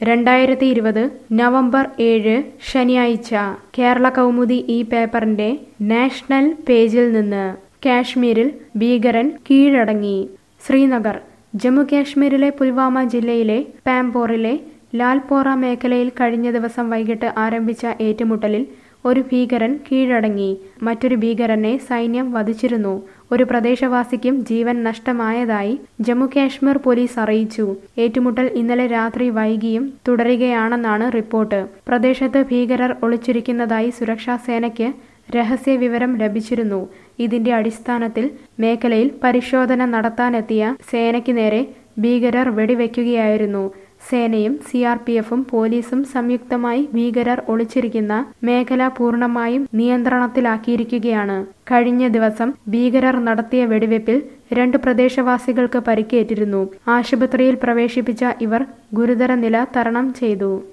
രണ്ടായിരത്തി ഇരുപത് നവംബർ ഏഴ് ശനിയാഴ്ച കേരള കൗമുദി ഈ പേപ്പറിന്റെ നാഷണൽ പേജിൽ നിന്ന് കാശ്മീരിൽ ഭീകരൻ കീഴടങ്ങി ശ്രീനഗർ ജമ്മു കാശ്മീരിലെ പുൽവാമ ജില്ലയിലെ പാംപോറിലെ ലാൽപോറ മേഖലയിൽ കഴിഞ്ഞ ദിവസം വൈകിട്ട് ആരംഭിച്ച ഏറ്റുമുട്ടലിൽ ഒരു ഭീകരൻ കീഴടങ്ങി മറ്റൊരു ഭീകരനെ സൈന്യം വധിച്ചിരുന്നു ഒരു പ്രദേശവാസിക്കും ജീവൻ നഷ്ടമായതായി ജമ്മു കാശ്മീർ പോലീസ് അറിയിച്ചു ഏറ്റുമുട്ടൽ ഇന്നലെ രാത്രി വൈകിയും തുടരുകയാണെന്നാണ് റിപ്പോർട്ട് പ്രദേശത്ത് ഭീകരർ ഒളിച്ചിരിക്കുന്നതായി സുരക്ഷാ സേനയ്ക്ക് രഹസ്യ വിവരം ലഭിച്ചിരുന്നു ഇതിന്റെ അടിസ്ഥാനത്തിൽ മേഖലയിൽ പരിശോധന നടത്താനെത്തിയ സേനയ്ക്ക് നേരെ ഭീകരർ വെടിവെക്കുകയായിരുന്നു സേനയും സി ആർ പി എഫും പോലീസും സംയുക്തമായി ഭീകരർ ഒളിച്ചിരിക്കുന്ന മേഖല പൂർണ്ണമായും നിയന്ത്രണത്തിലാക്കിയിരിക്കുകയാണ് കഴിഞ്ഞ ദിവസം ഭീകരർ നടത്തിയ വെടിവെപ്പിൽ രണ്ട് പ്രദേശവാസികൾക്ക് പരിക്കേറ്റിരുന്നു ആശുപത്രിയിൽ പ്രവേശിപ്പിച്ച ഇവർ ഗുരുതര നില തരണം ചെയ്തു